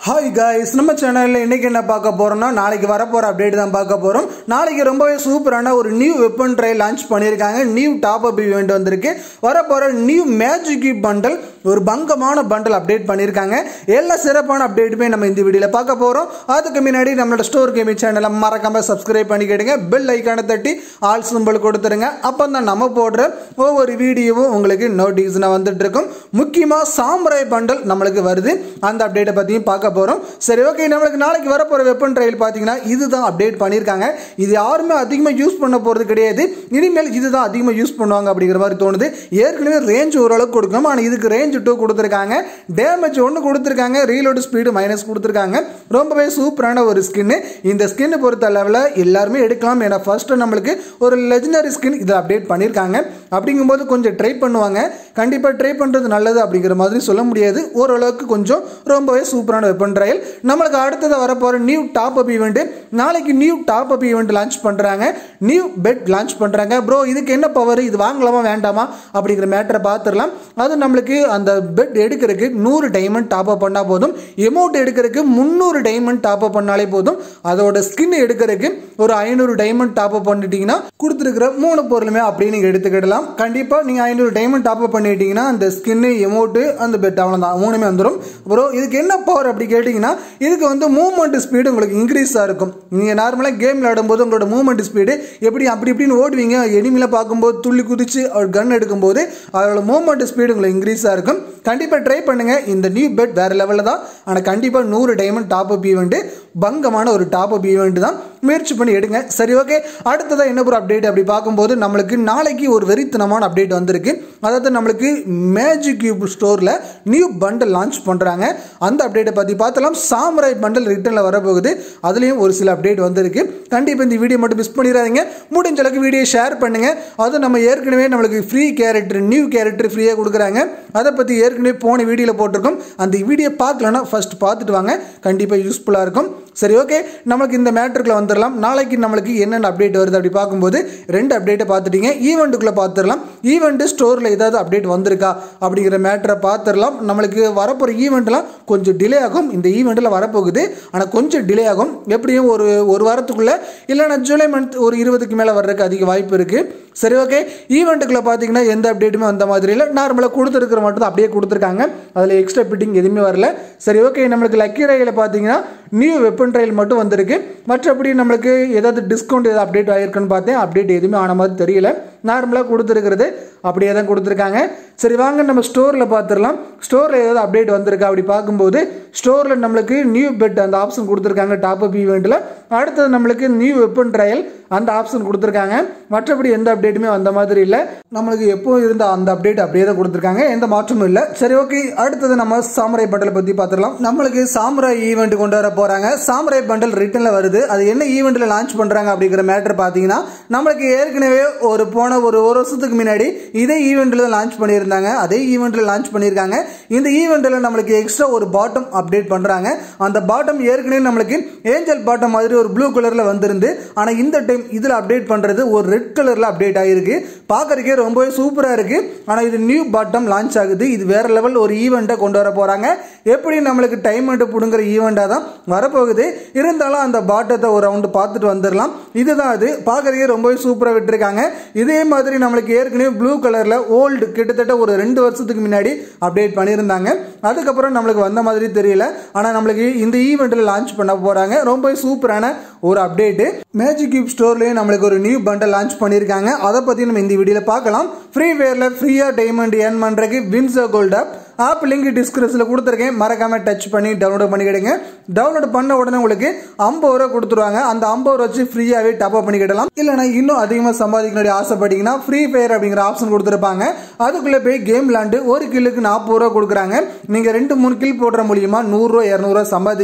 hi guys நம்ம சேனலில் இன்னைக்கு என்ன பார்க்க போறோம்னா நாளைக்கு வரப்போற அப்டேட் தான் பார்க்க போறோம் நாளைக்கு ரொம்பவே சூப்பரான ஒரு நியூ வெப்பன் ட்ரை லான்ச் பண்ணியிருக்காங்க நியூ டாப் அப் இவெண்ட் வந்திருக்கு வரப்போற நியூ மேஜிக் பண்டல் ஒரு பங்கமான பண்டல் அப்டேட் பண்ணியிருக்காங்க எல்லா சிறப்பான அப்டேட்டுமே நம்ம இந்த வீடியோவில் பார்க்க போறோம் அதுக்கு முன்னாடி நம்மளோட ஸ்டோர் கேமி சேனலை மறக்காம சப்ஸ்கிரைப் பண்ணிக்கிடுங்க பெல் ஐக்கானை தட்டி ஆல் சிம்பிள் கொடுத்துருங்க அப்போ தான் நம்ம போடுற ஒவ்வொரு வீடியோவும் உங்களுக்கு நோட்டிஃபிகேஷனாக வந்துட்டு இருக்கும் முக்கியமாக சாம்பராய் பண்டல் நம்மளுக்கு வருது அந்த அப்டேட்டை பற்றியும் பார்க்க போகிறோம் சரி ஓகே நம்மளுக்கு நாளைக்கு வரப்போகிற வெப்பன் ட்ரையல் பார்த்தீங்கன்னா இதுதான் அப்டேட் பண்ணியிருக்காங்க இது யாருமே அதிகமாக யூஸ் பண்ண போகிறது கிடையாது இனிமேல் இதுதான் அதிகமாக யூஸ் பண்ணுவாங்க அப்படிங்கிற மாதிரி தோணுது ஏற்கனவே ரேஞ்ச் ஓரளவுக்கு கொடுக்கணும் ஆனால் இதுக்கு ரேஞ்ச் டூ கொடுத்துருக்காங்க டேமேஜ் ஒன்று கொடுத்துருக்காங்க ரீலோடு ஸ்பீடு மைனஸ் கொடுத்துருக்காங்க ரொம்பவே சூப்பரான ஒரு ஸ்கின்னு இந்த ஸ்கின்னு பொறுத்த அளவில் எல்லாருமே எடுக்கலாம் ஏன்னா ஃபர்ஸ்ட் நம்மளுக்கு ஒரு லெஜனரி ஸ்கின் இதை அப்டேட் பண்ணியிருக்காங்க அப்படிங்கும்போது கொஞ்சம் ட்ரை பண்ணுவாங்க கண்டிப்பாக ட்ரை பண்ணுறது நல்லது அப்படிங்கிற மாதிரி சொல்ல முடியாது ஓரளவுக்கு கொஞ்சம் ரொம்பவே சூப்பரான வெப்பன் ட்ரையல் நம்மளுக்கு அடுத்தது வரப்போகிற நியூ டாப் அப் ஈவெண்ட் நாளைக்கு new top up event launch பண்ணுறாங்க நியூ பெட் லான்ச் பண்ணுறாங்க ப்ரோ இதுக்கு என்ன பவர் இது வாங்கலாமா வேண்டாமா அப்படிங்கிற மேட்டரை பார்த்துடலாம் அது நம்மளுக்கு அந்த பெட் எடுக்கிறதுக்கு நூறு டைமண்ட் டாப் அப் பண்ணால் போதும் எமௌண்ட் எடுக்கிறதுக்கு முந்நூறு டைமண்ட் டாப் அப் பண்ணாலே போதும் அதோட ஸ்கின் எடுக்கிறதுக்கு ஒரு ஐநூறு டைமண்ட் டாப் அப் பண்ணிட்டீங்கன்னா கொடுத்துருக்கிற மூணு பொருளுமே அப்படியே நீங்கள் எடுத்துக்கிடலாம் கண்டிப்பாக நீங்கள் ஐநூறு டைமண்ட் டாப் அப் பண்ணிட்டீங்கன்னா அந்த ஸ்கின்னு எமௌண்ட்டு அந்த பெட் அவ்வளோதான் மூணுமே வந்துடும் ப்ரோ இதுக்கு என்ன பவர் அப்படி கேட்டிங்கன்னா இதுக்கு வந்து மூவ்மெண்ட் ஸ்பீடு உங்களுக்கு இன்க்ரீஸாக இருக்கும் நீங்கள் நார்மலாக கேம் விளையாடும்போது உங்களோட மூவ்மெண்ட் ஸ்பீடு எப்படி அப்படி இப்படின்னு ஓடுவீங்க எனிமில பார்க்கும்போது துள்ளி குதிச்சு ஒரு கன் எடுக்கும்போது அதோட மூவ்மெண்ட் ஸ்பீடு உங்களுக்கு இன்க்ரீஸாக இருக்கும் கண்டிப்பாக ட்ரை பண்ணுங்கள் இந்த நியூ பெட் வேறு லெவலில் தான் ஆனால் கண்டிப்பாக நூறு டைமண்ட் டாப் அப் ஈவெண்ட்டு பங்கமான ஒரு டாப் அப் ஈவெண்ட் தான் முயற்சி பண்ணி எடுங்க சரி ஓகே அடுத்ததாக என்ன ஒரு அப்டேட் அப்படி பார்க்கும்போது நம்மளுக்கு நாளைக்கு ஒரு வெறித்தனமான அப்டேட் வந்திருக்கு அதாவது நம்மளுக்கு மேஜிக் கியூப் ஸ்டோரில் நியூ பண்டல் லான்ச் பண்ணுறாங்க அந்த அப்டேட்டை பற்றி பார்த்தலாம் சாம்ராய் பண்டல் ரிட்டனில் வரப்போகுது அதுலேயும் ஒரு சில அப்டேட் வந்திருக்கு கண்டிப்பாக இந்த வீடியோ மட்டும் மிஸ் பண்ணிடாதீங்க முடிஞ்ச அளவுக்கு வீடியோ ஷேர் பண்ணுங்கள் அதுவும் நம்ம ஏற்கனவே நம்மளுக்கு ஃப்ரீ கேரக்டர் நியூ கேரக்டர் ஃப்ரீயாக கொடுக்குறாங்க அதை பற்றி ஏற்கனவே போன வீடியோவில் போட்டிருக்கோம் அந்த வீடியோ பார்க்கலன்னா ஃபஸ்ட் பார்த்துட்டு வாங்க கண்டிப்பாக யூஸ்ஃபுல்லாக இருக்கும் சரி ஓகே நமக்கு இந்த மேட்ருக்குள்ள வந்துடலாம் நாளைக்கு நம்மளுக்கு என்னென்ன அப்டேட் வருது அப்படி பார்க்கும்போது ரெண்டு அப்டேட்டை பார்த்துட்டீங்க ஈவெண்ட்டுக்குள்ளே பார்த்துடலாம் ஈவெண்ட்டு ஸ்டோரில் ஏதாவது அப்டேட் வந்திருக்கா அப்படிங்கிற மேட்டரை பார்த்துடலாம் நம்மளுக்கு வரப்போகிற ஈவெண்ட்லாம் கொஞ்சம் டிலே ஆகும் இந்த ஈவெண்ட்டில் வரப்போகுது ஆனால் கொஞ்சம் டிலே ஆகும் எப்படியும் ஒரு ஒரு வாரத்துக்குள்ளே இல்லைன்னா ஜூலை மந்த் ஒரு இருபதுக்கு மேலே வர்றதுக்கு அதிக வாய்ப்பு இருக்குது சரி ஓகே ஈவெண்ட்டுக்குள்ளே பார்த்தீங்கன்னா எந்த அப்டேட்டுமே வந்த மாதிரி இல்லை நார்மலாக கொடுத்துருக்கிற மட்டும் தான் அப்படியே கொடுத்துருக்காங்க அதில் எக்ஸ்ட்ரா பிட்டிங் எதுவுமே வரல சரி ஓகே நம்மளுக்கு லக்கி ரயில பார்த்தீங்கன்னா நியூ வெப்பன் ட்ரையல் மட்டும் வந்திருக்கு மற்றபடி நம்மளுக்கு ஏதாவது டிஸ்கவுண்ட் ஏதாவது அப்டேட் ஆகிருக்குன்னு பார்த்தேன் அப்டேட் எதுவுமே ஆன மாதிரி தெரியல நார்மலாக கொடுத்துருக்கிறது அப்படியே தான் கொடுத்துருக்காங்க சரி வாங்க நம்ம ஸ்டோரில் பார்த்துடலாம் ஸ்டோரில் ஏதாவது அப்டேட் வந்திருக்கா அப்படி பார்க்கும்போது ஸ்டோரில் நம்மளுக்கு நியூ பெட் அந்த ஆப்ஷன் கொடுத்துருக்காங்க டாப் அப் ஈவெண்ட்டில் அடுத்தது நம்மளுக்கு நியூ வெப்பன் ட்ரையல் அந்த ஆப்ஷன் கொடுத்துருக்காங்க மற்றபடி எந்த அப்டேட்டுமே வந்த மாதிரி இல்லை நம்மளுக்கு எப்போ இருந்த அந்த அப்டேட் அப்படியே தான் கொடுத்துருக்காங்க எந்த மாற்றமும் இல்லை சரி ஓகே அடுத்தது நம்ம சாமராய் பண்டலை பற்றி பார்த்துடலாம் நம்மளுக்கு சாமராய் ஈவெண்ட் கொண்டு வர போகிறாங்க சாமராய் பண்டல் ரிட்டனில் வருது அது என்ன ஈவெண்ட்டில் லான்ச் பண்ணுறாங்க அப்படிங்கிற மேட்டர் பார்த்தீங்கன்னா நம்மளுக்கு ஏற்கனவே ஒரு போன ஒரு ஒரு வருஷத்துக்கு முன்னாடி இதே ஈவெண்ட்டில் லான்ச் பண்ணியிருந்தாங்க அதே ஈவெண்ட்டில் லான்ச் பண்ணியிருக்காங்க இந்த ஈவெண்ட்டில் நம்மளுக்கு எக்ஸ்ட்ரா ஒரு பாட்டம் அப்டேட் பண்ணுறாங்க அந்த பாட்டம் ஏற்கனவே நம்மளுக்கு ஏஞ்சல் பாட்டம் மாதிரி ஒரு ப்ளூ கலரில் வந்திருந்து ஆனால் இந்த டைம் இதில் அப்டேட் பண்ணுறது ஒரு ரெட் கலரில் அப்டேட் ஆகிருக்கு பார்க்குறக்கே ரொம்பவே சூப்பராக இருக்குது ஆனால் இது நியூ பாட்டம் லான்ச் ஆகுது இது வேற லெவல் ஒரு ஈவெண்ட்டை கொண்டு வர போகிறாங்க எப்படி நம்மளுக்கு டைம் அண்ட் பிடுங்குற ஈவெண்ட்டாக தான் வரப்போகுது இருந்தாலும் அந்த பாட்டத்தை ஒரு ரவுண்டு பார்த்துட்டு வந்துடலாம் இதுதான் அது பார்க்குறக்கே ரொம்பவே சூப்பராக விட்டுருக்காங்க இதே மாதிரி நம்மளுக்கு ஏற்கனவே ப்ளூ கலரில் ஓல்டு கிட்டத்தட்ட ஒரு ரெண்டு வருஷத்துக்கு முன்னாடி அப்டேட் பண்ணியிருந்தாங்க அதுக்கப்புறம் நம்மளுக்கு வந்த மாதிரி தெரியல ஆனால் நம்மளுக்கு இந்த ஈவெண்ட்டில் லான்ச் பண்ண போகிறாங்க ரொம்பவே சூப்பரான ஒரு அப்டேட்டு மேஜிக் கியூப் ஸ்டோர்லேயே நம்மளுக்கு ஒரு நியூ பண்டல் லான்ச் பண்ணியிருக்காங்க அதை பற்றி நம்ம இந்த வீடியோவில் பார்க்கலாம் ஃப்ரீ ஃபயரில் ஃப்ரீயாக டைமண்ட் ஏர்ன் பண்ணுறதுக்கு Winzo gold app app link டிஸ்கிரிப்ஷனில் கொடுத்துருக்கேன் மறக்காம டச் பண்ணி டவுன்லோட் பண்ணிக்கிடுங்க டவுன்லோட் பண்ண உடனே உங்களுக்கு ஐம்பது ரூபா கொடுத்துருவாங்க அந்த ஐம்பது ரூபா வச்சு ஃப்ரீயாகவே டாப் அப் பண்ணிக்கிடலாம் இல்லைனா இன்னும் அதிகமாக சம்பாதிக்கணும் ஆசைப்பட்டீங்கன்னா ஃப்ரீ ஃபயர் அப்படிங்கிற ஆப்ஷன் கொடுத்துருப்பாங்க அதுக்குள்ளே போய் கேம் விளாண்டு ஒரு கில்லுக்கு நாற்பது ரூபா கொடுக்குறாங்க நீங்கள் ரெண்டு மூணு கில் போடுற மூலியமா நூறுரூவா இரநூறுவா சம்பாதிக்கலாம்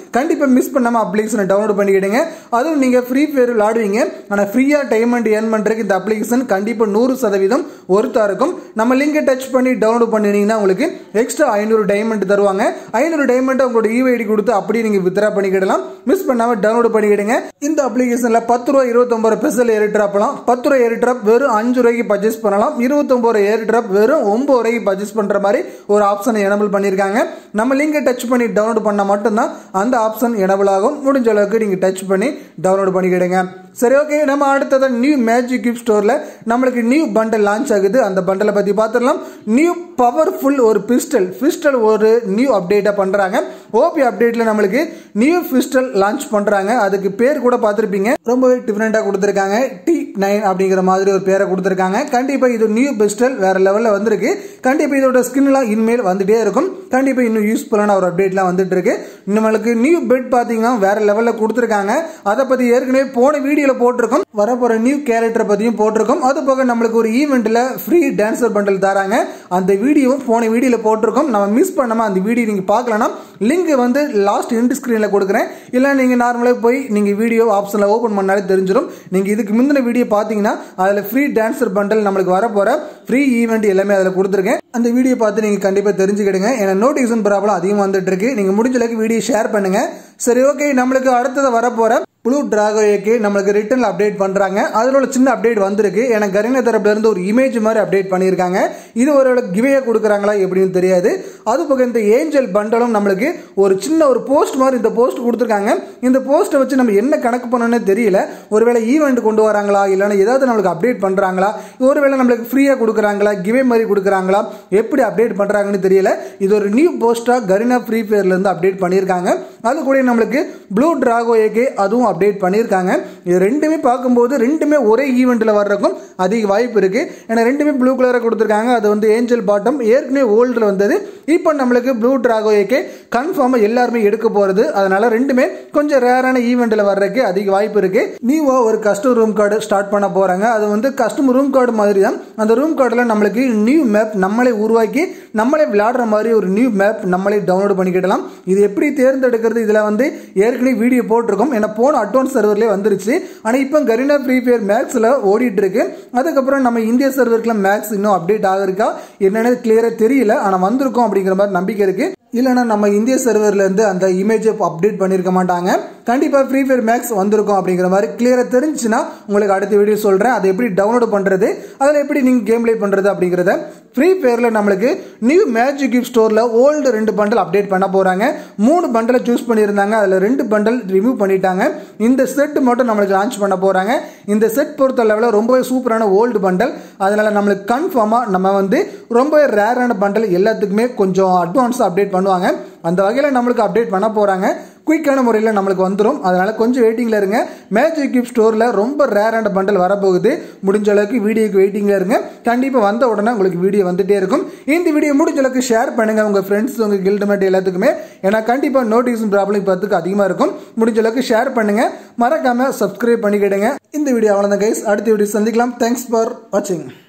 கண்டிப்பாக மிஸ் பண்ணாமல் அப்ளிகேஷனை டவுன்லோட் பண்ணிக்கிடுங்க அதுவும் நீங்கள் ஃப்ரீ ஃபயர் விளாடுவீங்க ஆனால் ஃப்ரீயாக டைமண்ட் ஏர்ன் பண்ணுறதுக்கு இந்த அப்ளிகேஷன் கண்டிப்பாக நூறு சதவீதம் ஒருத்தா இருக்கும் நம்ம லிங்கை டச் பண்ணி டவுன்லோட் பண்ணினீங்கன்னா உங்களுக்கு எக்ஸ்ட்ரா ஐநூறு டைமண்ட் தருவாங்க ஐநூறு டைமண்ட் உங்களோட யூஐடி கொடுத்து அப்படியே நீங்கள் வித்ரா பண்ணிக்கிடலாம் மிஸ் பண்ணாமல் டவுன்லோட் பண்ணிக்கிடுங்க இந்த அப்ளிகேஷனில் பத்து ரூபா இருபத்தொம்பது ஸ்பெஷல் ஏர் ட்ராப்லாம் பத்து ரூபா ஏர் ட்ராப் வெறும் அஞ்சு ரூபாய்க்கு பர்ச்சேஸ் பண்ணலாம் இருபத்தொம்பது ரூபா ஏர் ட்ராப் வெறும் ஒம்பது ரூபாய்க்கு பர்ச்சேஸ் பண்ணுற மாதிரி ஒரு ஆப்ஷனை எனபிள் பண்ணியிருக்காங்க நம்ம லிங்கை டச் பண்ணி டவுன்லோட் பண்ணால் மட்டும்தான் அந்த ஆப்ஷன் எனபிள் ஆகும் முடிஞ்ச அளவுக்கு நீங்கள் டச் பண்ணி டவுன்லோட் பண்ணிக்கிடுங்க சரி ஓகே நம்ம அடுத்ததான் நியூ மேஜிக் கிஃப்ட் ஸ்டோரில் நம்மளுக்கு நியூ பண்டல் லான்ச் ஆகுது அந்த பண்டலை பற்றி பார்த்துடலாம் நியூ பவர்ஃபுல் ஒரு பிஸ்டல் பிஸ்டல் ஒரு நியூ அப்டேட்டாக பண்ணுறாங்க ஓபி அப்டேட்டில் நம்மளுக்கு நியூ பிஸ்டல் லான்ச் பண்ணுறாங்க அதுக்கு பேர் கூட பார்த்துருப்பீங்க ரொம்பவே டிஃப்ரெண்ட்டாக கொடுத்துருக்காங்க டி நைன் அப்படிங்கிற மாதிரி ஒரு பேரை கொடுத்துருக்காங்க கண்டிப்பாக இது நியூ பிஸ்டல் வேறு லெவலில் வந்திருக்கு கண்டிப்பாக இதோட ஸ்கின்லாம் இனிமேல் வந்துட்டே இருக்கும் கண்டிப்பாக இன்னும் யூஸ்ஃபுல்லான ஒரு அப்டேட்லாம் வந்துட்டு இருக்கு நம்மளுக்கு நியூ பெட் பார்த்தீங்கன்னா வேற லெவலில் கொடுத்துருக்காங்க அதை பற்றி ஏற்கனவே போன வீடியோவில் போட்டிருக்கோம் வரப்போகிற நியூ கேரக்டரை பற்றியும் போட்டிருக்கோம் அது போக நம்மளுக்கு ஒரு ஈவெண்ட்டில் ஃப்ரீ டான்சர் பண்டல் தராங்க அந்த வீடியோவும் போன வீடியோவில் போட்டிருக்கோம் நம்ம மிஸ் பண்ணாமல் அந்த வீடியோ நீங்கள் பார்க்கலன்னா லிங்க் வந்து லாஸ்ட் எண்ட் ஸ்க்ரீனில் கொடுக்குறேன் இல்லை நீங்கள் நார்மலாக போய் நீங்கள் வீடியோ ஆப்ஷனில் ஓப்பன் பண்ணாலே தெரிஞ்சிடும் நீங்கள் இதுக்கு முந்தின வீடியோ பார்த்தீங்கன்னா அதில் ஃப்ரீ டான்சர் பண்டல் நம்மளுக்கு வரப்போகிற ஃப்ரீ ஈவெண்ட் எல்லாமே அதில் கொடுத்துருக்கேன் அந்த வீடியோ பார்த்து நீங்கள் கண்டிப்பாக தெரிஞ்சுக்கிடுங்க ஏன்னா நோட்டிஃபிகேஷன் ப்ராப்ளம் அதிகமாக வந்துட்டு இருக்கு நீங்கள் முடிஞ்ச அளவுக்கு வீடியோ ஷேர் பண்ணுங்க சரி ஓகே நம்மளுக்கு அடுத்தது வரப்போகிற ப்ளூ டிராகோயக்கு நம்மளுக்கு ரிட்டர்ன் அப்டேட் பண்ணுறாங்க அதில் உள்ள சின்ன அப்டேட் வந்திருக்கு ஏன்னா கரீனா தரப்புல இருந்து ஒரு இமேஜ் மாதிரி அப்டேட் பண்ணியிருக்காங்க இது ஒரு கிவையே கொடுக்குறாங்களா எப்படின்னு தெரியாது அது போக இந்த ஏஞ்சல் பண்டலும் நம்மளுக்கு ஒரு சின்ன ஒரு போஸ்ட் மாதிரி இந்த போஸ்ட் கொடுத்துருக்காங்க இந்த போஸ்ட்டை வச்சு நம்ம என்ன கணக்கு பண்ணணும்னு தெரியல ஒருவேளை ஈவெண்ட் கொண்டு வராங்களா இல்லைன்னா ஏதாவது நம்மளுக்கு அப்டேட் பண்ணுறாங்களா ஒருவேளை நம்மளுக்கு ஃப்ரீயாக கொடுக்குறாங்களா கிவே மாதிரி கொடுக்குறாங்களா எப்படி அப்டேட் பண்ணுறாங்கன்னு தெரியல இது ஒரு நியூ போஸ்ட்டாக கரீனா ஃப்ரீ ஃபயர்லேருந்து அப்டேட் பண்ணியிருக்காங்க அது கூட நம்மளுக்கு ப்ளூ டிராகோ ஏகே அதுவும் அப்டேட் பண்ணியிருக்காங்க இது ரெண்டுமே பார்க்கும்போது ரெண்டுமே ஒரே ஈவெண்ட்டில் வர்றதுக்கும் அதிக வாய்ப்பு இருக்குது ஏன்னா ரெண்டுமே ப்ளூ கலராக கொடுத்துருக்காங்க அது வந்து ஏஞ்சல் பாட்டம் ஏற்கனவே ஓல்டில் வந்தது இப்போ நம்மளுக்கு ப்ளூ டிராகோ ஏகே கன்ஃபார்மாக எல்லாருமே எடுக்க போகிறது அதனால ரெண்டுமே கொஞ்சம் ரேரான ஈவெண்ட்டில் வர்றதுக்கு அதிக வாய்ப்பு இருக்குது நியூவாக ஒரு கஸ்டம் ரூம் கார்டு ஸ்டார்ட் பண்ண போகிறாங்க அது வந்து கஸ்டம் ரூம் கார்டு மாதிரி தான் அந்த ரூம் கார்டில் நம்மளுக்கு நியூ மேப் நம்மளே உருவாக்கி நம்மளே விளையாடுற மாதிரி ஒரு நியூ மேப் நம்மளே டவுன்லோட் பண்ணிக்கிடலாம் இது எப்படி தேர்ந்தெடுக்கிறது இதில் வந்து ஏற்கனவே வீடியோ போட்டிருக்கோம் ஏன்னா போன அட்வான்ஸ் சர்வர்லேயே வந்துருச்சு ஆனால் இப்போ கரீனா ஃப்ரீ ஃபயர் மேக்ஸில் ஓடிட்டு இருக்கு அதுக்கப்புறம் நம்ம இந்திய சர்வருக்குலாம் மேக்ஸ் இன்னும் அப்டேட் ஆகிருக்கா என்னன்னு கிளியராக தெரியல ஆனால் வந்திருக்கும் அப்படிங்கிற மாதிரி நம்பிக்கை இருக்கு இல்லைனா நம்ம இந்திய சர்வர்லேருந்து அந்த இமேஜை அப்டேட் பண்ணியிருக்க மாட்டாங்க கண்டிப்பாக ஃப்ரீ ஃபயர் மேக்ஸ் வந்திருக்கும் அப்படிங்கிற மாதிரி கிளியராக தெரிஞ்சுன்னா உங்களுக்கு அடுத்த வீடியோ சொல்கிறேன் அதை எப்படி டவுன்லோட் பண்ணுறது அதில் எப்படி நீங்கள் கேம் ப்ளே பண்ணுறது அப்படிங்கிறத ஃப்ரீ ஃபயரில் நம்மளுக்கு நியூ மேஜிக் கிஃப்ட் ஸ்டோரில் ஓல்டு ரெண்டு பண்டல் அப்டேட் பண்ண போகிறாங்க மூணு பண்டலை சூஸ் பண்ணியிருந்தாங்க அதில் ரெண்டு பண்டல் ரிமூவ் பண்ணிட்டாங்க இந்த செட் மட்டும் நம்மளுக்கு லான்ச் பண்ண போகிறாங்க இந்த செட் பொறுத்த லெவலில் ரொம்பவே சூப்பரான ஓல்டு பண்டல் அதனால் நம்மளுக்கு கன்ஃபார்மாக நம்ம வந்து ரொம்பவே ரேரான பண்டல் எல்லாத்துக்குமே கொஞ்சம் அட்வான்ஸாக அப்டேட் பண்ணுவாங்க அந்த வகையில் நம்மளுக்கு அப்டேட் பண்ண போகிறாங்க குயிக்கான முறையில் நம்மளுக்கு வந்துடும் அதனால் கொஞ்சம் வெயிட்டிங்கில் இருங்க மேஜிக் கிஃப்ட் ஸ்டோரில் ரொம்ப ரேரான பண்டல் வரப்போகுது முடிஞ்ச அளவுக்கு வீடியோக்கு வெயிட்டிங்கில் இருங்க கண்டிப்பாக வந்த உடனே உங்களுக்கு வீடியோ வந்துட்டே இருக்கும் இந்த வீடியோ முடிஞ்ச அளவுக்கு ஷேர் பண்ணுங்கள் உங்கள் ஃப்ரெண்ட்ஸ் உங்கள் கில்டுமேட் எல்லாத்துக்குமே ஏன்னா கண்டிப்பாக நோட்டிஃபிகேஷன் ப்ராப்ளம் இப்போத்துக்கு அதிகமாக இருக்கும் முடிஞ்ச அளவுக்கு ஷேர் பண்ணுங்கள் மறக்காமல் சப்ஸ்கிரைப் பண்ணிக்கிடுங்க இந்த வீடியோ அவ்வளோதான் கைஸ் அடுத்த வீடியோ சந்திக்கலாம் தேங்க்ஸ் ஃபார் வாட்சிங்